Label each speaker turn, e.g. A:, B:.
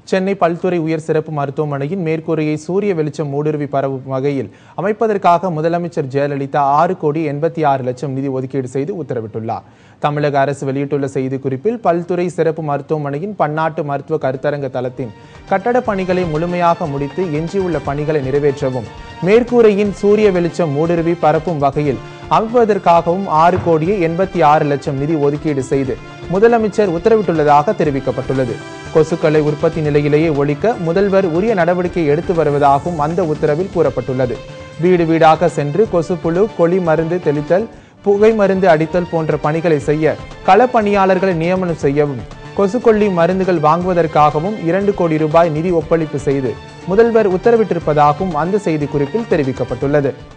A: சென்னை பல்துறை உயர் சிறப்பு மருத்துவமனையின் மேற்கூரையை சூரிய வெளிச்சம் ஊடுருவி பரவும் வகையில் அமைப்பதற்காக முதலமைச்சர் ஜெயலலிதா ஆறு கோடி எண்பத்தி ஆறு லட்சம் நிதி ஒதுக்கீடு செய்து உத்தரவிட்டுள்ளார் தமிழக அரசு வெளியிட்டுள்ள செய்திக்குறிப்பில் பல்துறை சிறப்பு மருத்துவமனையின் பன்னாட்டு மருத்துவ கருத்தரங்க தளத்தின் கட்டடப் பணிகளை முழுமையாக முடித்து எஞ்சியுள்ள பணிகளை நிறைவேற்றவும் மேற்கூரையின் சூரிய வெளிச்சம் ஊடுருவி பரப்பும் வகையில் அமைப்பதற்காகவும் ஆறு கோடியே எண்பத்தி ஆறு லட்சம் நிதி ஒதுக்கீடு செய்து முதலமைச்சர் உத்தரவிட்டுள்ளதாக தெரிவிக்கப்பட்டுள்ளது கொசுக்களை உற்பத்தி நிலையிலேயே ஒழிக்க முதல்வர் உரிய நடவடிக்கை எடுத்து வருவதாகவும் அந்த உத்தரவில் கூறப்பட்டுள்ளது வீடு வீடாக சென்று கொசுப்புழு கொளி மருந்து தெளித்தல் புகை மருந்து அடித்தல் போன்ற பணிகளை செய்ய களப்பணியாளர்களை நியமனம் செய்யவும் கொசுக்கொல்லி மருந்துகள் வாங்குவதற்காகவும் இரண்டு கோடி ரூபாய் நிதி ஒப்பளிப்பு செய்து முதல்வர் உத்தரவிட்டிருப்பதாகவும் அந்த செய்திக்குறிப்பில் தெரிவிக்கப்பட்டுள்ளது